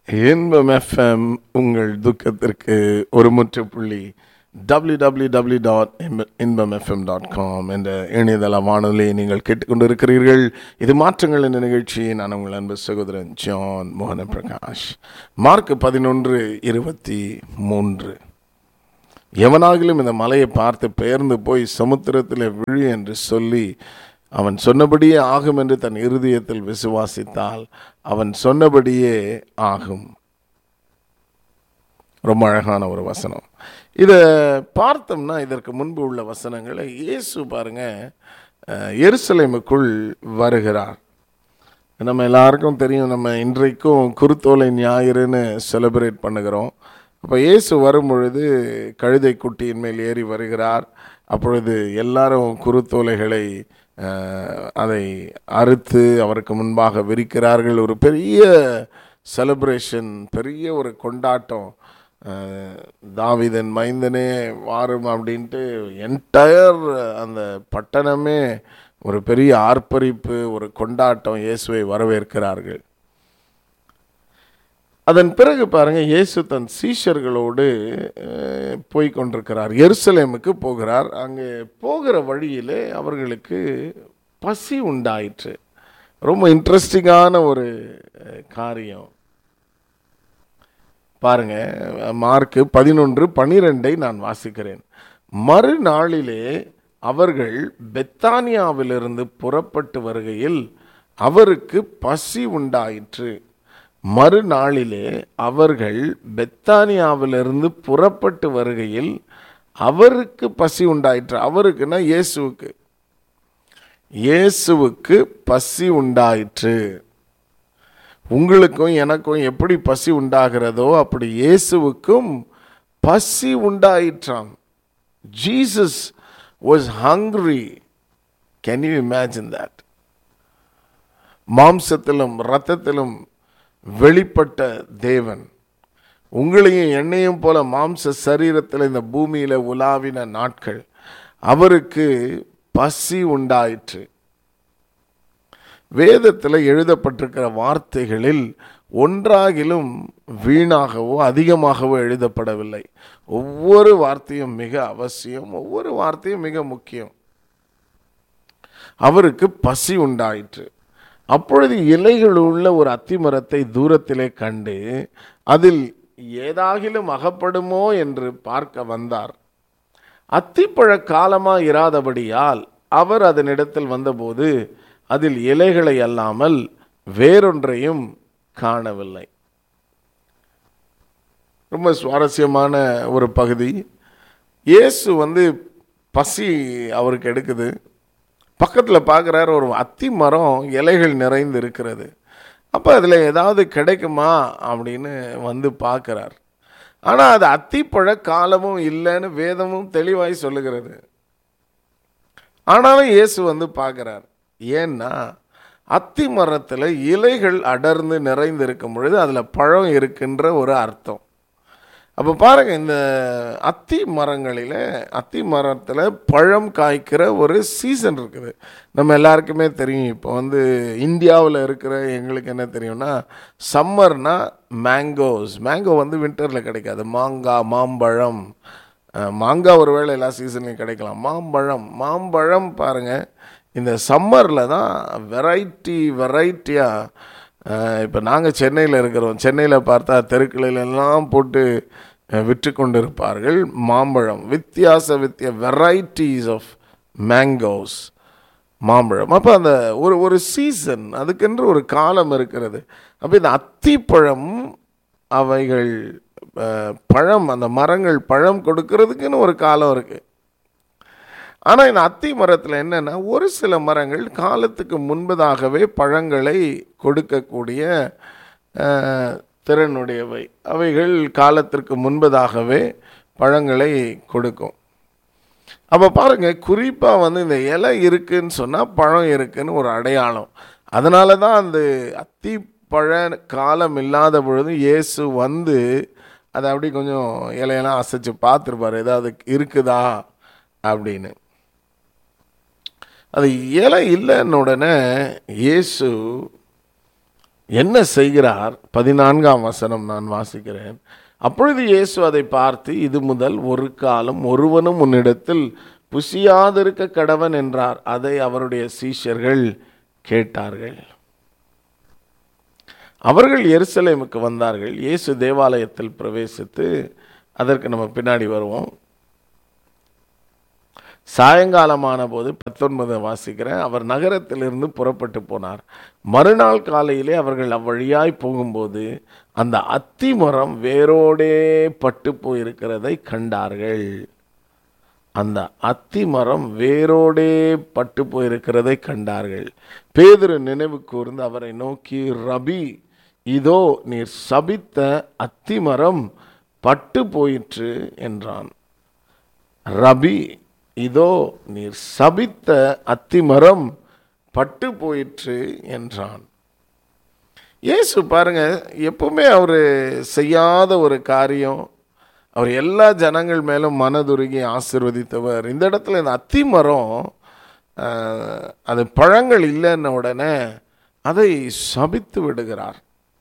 இன்பம் எஃப்எம் உங்கள் துக்கத்திற்கு ஒரு முற்றுப்புள்ளி W W W dot Inbam FM dot com என்ற இணையதள வானொலியை நீங்கள் கேட்டுக்கொண்டிருக்கிறீர்கள் இது மாற்றங்கள் என்ற நிகழ்ச்சி நான் உங்கள் அன்பு சகோதரன் ஜான் மோகன பிரகாஷ் மார்க் பதினொன்று இருபத்தி மூன்று எவனாகிலும் இந்த மலையை பார்த்து பெயர்ந்து போய் சமுத்திரத்தில் விழு என்று சொல்லி அவன் சொன்னபடியே ஆகும் என்று தன் இருதயத்தில் விசுவாசித்தால் அவன் சொன்னபடியே ஆகும் ரொம்ப அழகான ஒரு வசனம் இதை பார்த்தோம்னா இதற்கு முன்பு உள்ள வசனங்களை இயேசு பாருங்க அஹ், எருசலேமுக்குள் வருகிறார் நம்ம எல்லாருக்கும் தெரியும் நம்ம இன்றைக்கும் குருத்தோலை ஞாயிறுன்னு செலிப்ரேட் பண்ணுகிறோம் அப்போ இயேசு வரும் பொழுது கழுதை குட்டியின் மேல் ஏறி வருகிறார் அப்பொழுது எல்லாரும் குருத்தோலைகளை அஹ், அதை அறுத்து அவருக்கு முன்பாக விரிக்கிறார்கள் ஒரு பெரிய செலிப்ரேஷன் பெரிய ஒரு கொண்டாட்டம் அஹ், தாவீதன் மைந்தனே வாரும் அப்படின்ட்டு என்டையர் அந்த பட்டணமே ஒரு பெரிய ஆர்ப்பரிப்பு ஒரு கொண்டாட்டம் இயேசுவை வரவேற்கிறார்கள் அதன் பிறகு பாருங்க இயேசு தன் சீஷர்களோடு அஹ், போய் கொண்டிருக்கிறார் எருசலேமுக்கு போகிறார் அங்கே போகிற வழியிலே அவர்களுக்கு பசி உண்டாயிற்று ரொம்ப இன்ட்ரெஸ்டிங்கான ஒரு அஹ், காரியம் பாருங்க மார்க்கு பதினொன்று பனிரெண்டை நான் வாசிக்கிறேன் மறுநாளிலே அவர்கள் பெத்தானியாவிலிருந்து புறப்பட்டு வருகையில் அவருக்கு பசி உண்டாயிற்று மறுநாளிலே அவர்கள் பெத்தானியாவிலிருந்து புறப்பட்டு வருகையில் அவருக்கு பசி உண்டாயிற்று அவருக்குன்னா இயேசுவுக்கு இயேசுவுக்கு பசி உண்டாயிற்று உங்களுக்கும் எனக்கும் எப்படி பசி உண்டாகிறதோ அப்படி இயேசுவுக்கும் பசி உண்டாயிற்றாம் Jesus was hungry can you imagine that மாம்சத்திலும் இரத்தத்திலும் வெளிப்பட்ட தேவன் உங்களையும் என்னையும் போல மாம்ச சரீரத்தில் இந்த பூமியில உலாவின நாட்கள் அவருக்கு பசி உண்டாயிற்று வேதத்தில் எழுதப்பட்டிருக்கிற வார்த்தைகளில் ஒன்றாகிலும் வீணாகவோ அதிகமாகவோ எழுதப்படவில்லை ஒவ்வொரு வார்த்தையும் மிக அவசியம் ஒவ்வொரு வார்த்தையும் மிக முக்கியம் அவருக்கு பசி உண்டாயிற்று அப்பொழுது இலைகள் உள்ள ஒரு அத்திமரத்தை தூரத்திலே கண்டு அதில் ஏதாகிலும் அகப்படுமோ என்று பார்க்க வந்தார் அத்திப்பழ காலமா இராதபடியால் அவர் அதனிடத்தில் வந்தபோது அதில் இலைகளை அல்லாமல் வேறொன்றையும் காணவில்லை ரொம்ப சுவாரஸ்யமான ஒரு பகுதி இயேசு வந்து பசி அவருக்கு எடுக்குது பக்கத்தில் பார்க்குறாரு ஒரு அத்தி மரம் இலைகள் நிறைந்து இருக்கிறது அப்போ அதில் ஏதாவது கிடைக்குமா அப்படின்னு வந்து பார்க்குறார் ஆனால் அது அத்திப்பழ காலமும் இல்லைன்னு வேதமும் தெளிவாய் சொல்லுகிறது ஆனாலும் இயேசு வந்து பார்க்குறார் ஏன்னா அத்தி மரத்தில் இலைகள் அடர்ந்து நிறைந்து இருக்கும் பொழுது அதில் பழம் இருக்கின்ற ஒரு அர்த்தம் அப்போ பாருங்க இந்த அத்தி மரங்களில் அத்தி மரத்தில் பழம் காய்க்கிற ஒரு சீசன் இருக்குது நம்ம எல்லாருக்குமே தெரியும் இப்போ வந்து இந்தியாவில் இருக்கிற எங்களுக்கு என்ன தெரியும்னா சம்மர்னா மேங்கோஸ் மேங்கோ வந்து வின்டரில் கிடைக்காது மாங்காய் மாம்பழம் அஹ், மாங்காய் ஒருவேளை எல்லா சீசன்லையும் கிடைக்கலாம் மாம்பழம் மாம்பழம் பாருங்கள் இந்த சம்மரில் தான் வெரைட்டி வெரைட்டியாக இப்போ நாங்கள் சென்னையில் இருக்கிறோம் சென்னையில் பார்த்தா தெருக்களில் எல்லாம் போட்டு அஹ், விற்று கொண்டு இருப்பார்கள் மாம்பழம் வித்தியாச வித்திய வெரைட்டிஸ் ஆஃப் மேங்கோஸ் மாம்பழம் அப்போ அந்த ஒரு ஒரு சீசன் அதுக்கென்று ஒரு காலம் இருக்கிறது அப்போ இந்த அத்திப்பழம் அவைகள் அஹ், பழம் அந்த மரங்கள் பழம் கொடுக்கறதுக்குன்னு ஒரு காலம் இருக்குது ஆனால் இந்த அத்தி மரத்தில் என்னென்னா ஒரு சில மரங்கள் காலத்துக்கு முன்பதாகவே பழங்களை கொடுக்கக்கூடிய அஹ், திறனுடையவை அவைகள் காலத்திற்கு முன்பதாகவே பழங்களை கொடுக்கும் அப்போ பாருங்க குறிப்பாக வந்து இந்த இலை இருக்குன்னு சொன்னால் பழம் இருக்குன்னு ஒரு அடையாளம் அதனால தான் அந்த அத்தி பழ காலம் இல்லாத பொழுது இயேசு வந்து அதை அப்படி கொஞ்சம் இலையெல்லாம் அசைச்சு பார்த்துருப்பாரு ஏதாவது இருக்குதா அப்படின்னு அது இலை இல்லைன்னு உடனே இயேசு என்ன செய்கிறார் பதினான்காம் வசனம் நான் வாசிக்கிறேன் அப்பொழுது இயேசு அதை பார்த்து இது முதல் ஒரு காலம் ஒருவனும் உன்னிடத்தில் புசியாதிருக்க கடவன் என்றார் அதை அவருடைய சீஷர்கள் கேட்டார்கள் அவர்கள் எருசலேமுக்கு வந்தார்கள் இயேசு தேவாலயத்தில் பிரவேசித்து அதற்கு நம்ம பின்னாடி வருவோம் சாயங்காலமான போது பத்தொன்பது வாசிக்கிறேன் அவர் நகரத்திலிருந்து புறப்பட்டு போனார் மறுநாள் காலையிலே அவர்கள் அவ்வழியாய் போகும்போது அந்த அத்தி மரம் வேரோடே பட்டு போயிருக்கிறதை கண்டார்கள் அந்த அத்தி மரம் வேரோடே பட்டு போயிருக்கிறதை கண்டார்கள் பேதுரு நினைவு கூர்ந்து அவரை நோக்கி ரபி இதோ நீர் சபித்த அத்தி மரம் பட்டு போயிற்று என்றான் ரபி இதோ நீர் சபித்த அத்திமரம் பட்டு போயிற்று என்றான் இயேசு பாருங்க எப்பவுமே அவர் செய்யாத ஒரு காரியம் அவர் எல்லா ஜனங்கள் மேலும் மனதுருகி ஆசிர்வதித்தவர் இந்த இடத்துல இந்த அத்திமரம் ஆஹ், அது பழங்கள் இல்லைன்ன உடனே அதை சபித்து விடுகிறார்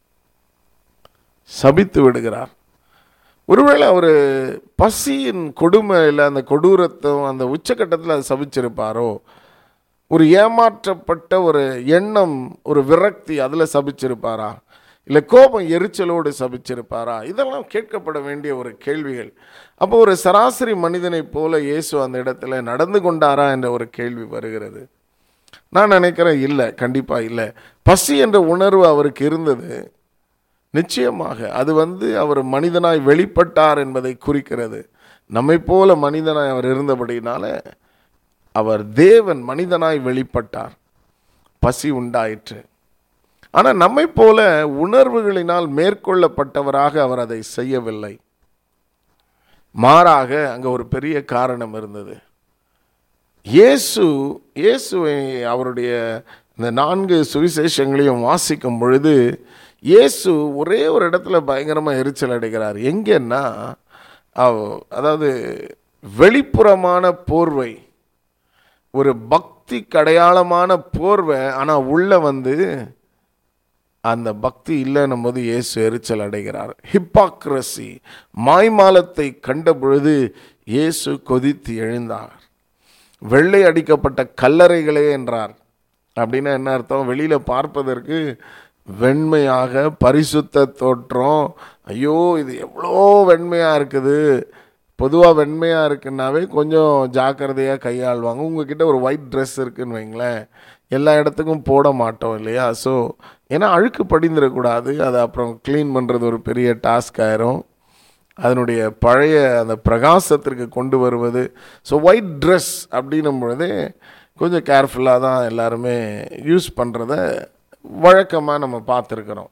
சபித்து விடுகிறார் ஒருவேளை அவர் பசியின் கொடுமையில் அந்த கொடூரத்தும் அந்த உச்சக்கட்டத்தில் அதை சபிச்சிருப்பாரோ ஒரு ஏமாற்றப்பட்ட ஒரு எண்ணம் ஒரு விரக்தி அதில் சபிச்சிருப்பாரா இல்லை கோபம் எரிச்சலோடு சபிச்சிருப்பாரா இதெல்லாம் கேட்கப்பட வேண்டிய ஒரு கேள்விகள் அப்போ ஒரு சராசரி மனிதனைப் போல இயேசு அந்த இடத்துல நடந்து கொண்டாரா என்ற ஒரு கேள்வி வருகிறது நான் நினைக்கிறேன் இல்லை கண்டிப்பாக இல்லை பசி என்ற உணர்வு அவருக்கு இருந்தது நிச்சயமாக அது வந்து அவர் மனிதனாய் வெளிப்பட்டார் என்பதை குறிக்கிறது நம்மை போல மனிதனாய் அவர் இருந்தபடினால அவர் தேவன் மனிதனாய் வெளிப்பட்டார் பசி உண்டாயிற்று ஆனால் நம்மை போல உணர்வுகளினால் மேற்கொள்ளப்பட்டவராக அவர் அதை செய்யவில்லை மாறாக அங்கே ஒரு பெரிய காரணம் இருந்தது இயேசு இயேசுவை அவருடைய இந்த நான்கு சுவிசேஷங்களையும் வாசிக்கும் பொழுது இயேசு ஒரே ஒரு இடத்துல பயங்கரமாக எரிச்சல் அடைகிறார் எங்கன்னா அவ- அதாவது வெளிப்புறமான போர்வை ஒரு பக்தி கடையாளமான போர்வை ஆனால் உள்ள வந்து அந்த பக்தி இல்லைன்னும் போது இயேசு எரிச்சல் அடைகிறார் ஹிப்பாக்ரசி மாய்மாலத்தை கண்ட பொழுது இயேசு கொதித்து எழுந்தார் வெள்ளை அடிக்கப்பட்ட கல்லறைகளே என்றார் அப்படின்னா என்ன அர்த்தம் வெளியில் பார்ப்பதற்கு வெண்மையாக பரிசுத்த தோற்றம் ஐயோ இது எவ்வளோ வெண்மையாக இருக்குது பொதுவாக வெண்மையாக இருக்குன்னாவே கொஞ்சம் ஜாக்கிரதையாக கையாளுவாங்க உங்ககிட்ட ஒரு ஒயிட் ட்ரெஸ் இருக்குன்னு வைங்களேன் எல்லா இடத்துக்கும் போட மாட்டோம் இல்லையா ஸோ ஏன்னா அழுக்கு படிந்துடக்கூடாது அதை அப்புறம் க்ளீன் பண்ணுறது ஒரு பெரிய டாஸ்க் ஆயிரும் அதனுடைய பழைய அந்த பிரகாசத்திற்கு கொண்டு வருவது ஸோ ஒயிட் ட்ரெஸ் அப்படின்னும் பொழுது கொஞ்சம் கேர்ஃபுல்லாக தான் எல்லாருமே யூஸ் பண்ணுறத வழக்கமாக நம்ம பார்த்துருக்குறோம்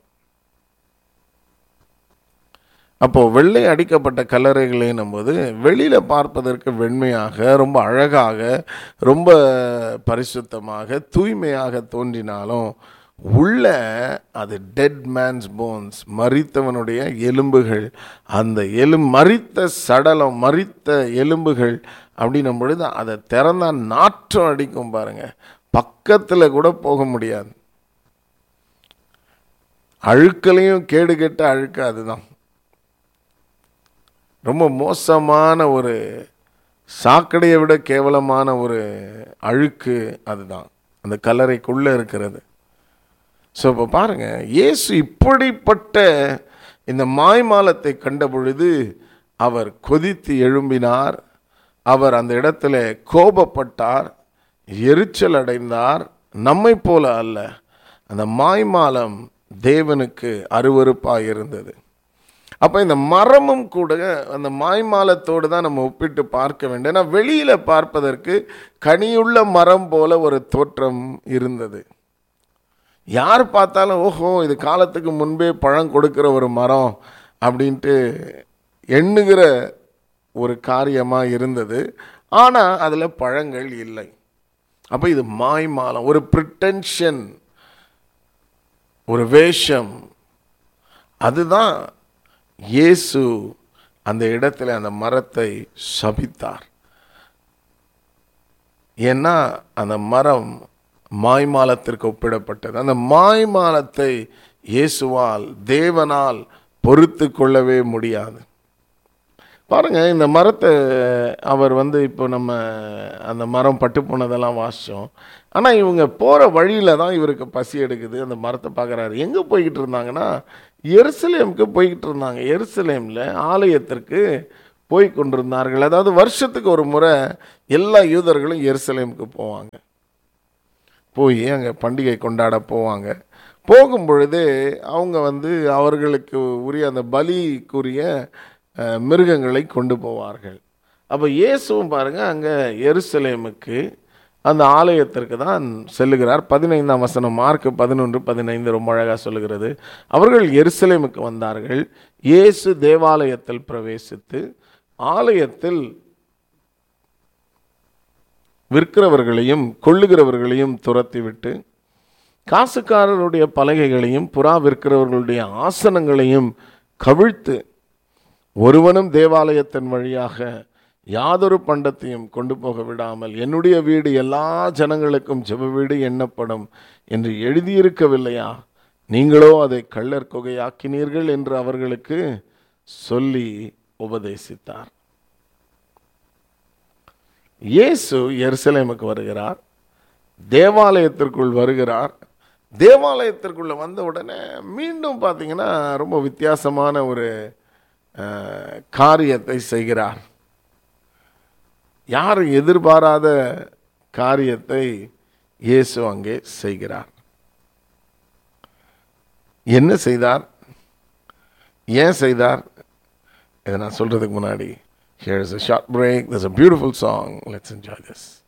அப்போது வெள்ளை அடிக்கப்பட்ட கல்லறைகளேனும் போது வெளியில் பார்ப்பதற்கு வெண்மையாக ரொம்ப அழகாக ரொம்ப பரிசுத்தமாக தூய்மையாக தோன்றினாலும் உள்ள அது டெட் மேன்ஸ் போன்ஸ் மரித்தவனுடைய எலும்புகள் அந்த எலும் மரித்த சடலம் மரித்த எலும்புகள் அப்படின்னும் பொழுது அதை திறந்தா நாற்றம் அடிக்கும் பாருங்க பக்கத்தில் கூட போக முடியாது அழுக்கலையும் கேடு கெட்ட அழுக்கு அதுதான் ரொம்ப மோசமான ஒரு சாக்கடையை விட கேவலமான ஒரு அழுக்கு அதுதான் அந்த கல்லறைக்குள்ளே இருக்கிறது ஸோ இப்போ பாருங்க இயேசு இப்படிப்பட்ட இந்த மாய்மாலத்தை கண்ட பொழுது அவர் கொதித்து எழும்பினார் அவர் அந்த இடத்துல கோபப்பட்டார் எரிச்சல் அடைந்தார் நம்மை போல அல்ல அந்த மாய்மாலம் தேவனுக்கு அருவருப்பாக இருந்தது அப்போ இந்த மரமும் கூட அந்த மாய்மாலத்தோடு தான் நம்ம ஒப்பிட்டு பார்க்க வேண்டும் ஏன்னா வெளியில் பார்ப்பதற்கு கனியுள்ள மரம் போல ஒரு தோற்றம் இருந்தது யார் பார்த்தாலும் ஓஹோ இது காலத்துக்கு முன்பே பழம் கொடுக்கிற ஒரு மரம் அப்படின்ட்டு எண்ணுகிற ஒரு காரியமாக இருந்தது ஆனால் அதில் பழங்கள் இல்லை அப்போ இது மாய்மாலம் ஒரு ப்ரிட்டென்ஷன் ஒரு வேஷம் அதுதான் இயேசு அந்த இடத்துல அந்த மரத்தை சபித்தார் ஏன்னா அந்த மரம் மாய்மாலத்திற்கு ஒப்பிடப்பட்டது அந்த மாய்மாலத்தை இயேசுவால் தேவனால் பொறுத்து கொள்ளவே முடியாது பாருங்க இந்த மரத்தை அவர் வந்து இப்போ நம்ம அந்த மரம் பட்டு போனதெல்லாம் வாசித்தோம் ஆனால் இவங்க போகிற வழியில் தான் இவருக்கு பசி எடுக்குது அந்த மரத்தை பார்க்குறாரு எங்கே போய்கிட்டு இருந்தாங்கன்னா எருசலேமுக்கு போய்கிட்டு இருந்தாங்க எருசலேமில் ஆலயத்திற்கு போய் கொண்டிருந்தார்கள் அதாவது வருஷத்துக்கு ஒரு முறை எல்லா யூதர்களும் எருசலேமுக்கு போவாங்க போய் அங்கே பண்டிகை கொண்டாட போவாங்க போகும் பொழுது அவங்க வந்து அவர்களுக்கு உரிய அந்த பலிக்குரிய அஹ், மிருகங்களை கொண்டு போவார்கள் அப்போ இயேசுவும் பாருங்கள் அங்கே எருசலேமுக்கு அந்த ஆலயத்திற்கு தான் செல்லுகிறார் பதினைந்தாம் வசனம் மார்க் பதினொன்று பதினைந்து ரொம்ப அழகாக சொல்லுகிறது அவர்கள் எருசலேமுக்கு வந்தார்கள் இயேசு தேவாலயத்தில் பிரவேசித்து ஆலயத்தில் விற்கிறவர்களையும் கொள்ளுகிறவர்களையும் துரத்திவிட்டு காசுக்காரருடைய பலகைகளையும் புறா விற்கிறவர்களுடைய ஆசனங்களையும் கவிழ்த்து ஒருவனும் தேவாலயத்தின் வழியாக யாதொரு பண்டத்தையும் கொண்டு போக விடாமல் என்னுடைய வீடு எல்லா ஜனங்களுக்கும் ஜெப வீடு எண்ணப்படும் என்று எழுதியிருக்கவில்லையா நீங்களோ அதை கள்ளர் கொகையாக்கினீர்கள் என்று அவர்களுக்கு சொல்லி உபதேசித்தார் இயேசு எருசலேமுக்கு வருகிறார் தேவாலயத்திற்குள் வருகிறார் தேவாலயத்திற்குள்ள வந்த உடனே மீண்டும் பார்த்தீங்கன்னா ரொம்ப வித்தியாசமான ஒரு அஹ், காரியத்தை செய்கிறார் யாரும் எதிர்பாராத காரியத்தை இயேசு அங்கே செய்கிறார் என்ன செய்தார் ஏன் செய்தார் இதை நான் சொல்றதுக்கு முன்னாடி Here is a short break. There's a beautiful song. Let's enjoy this.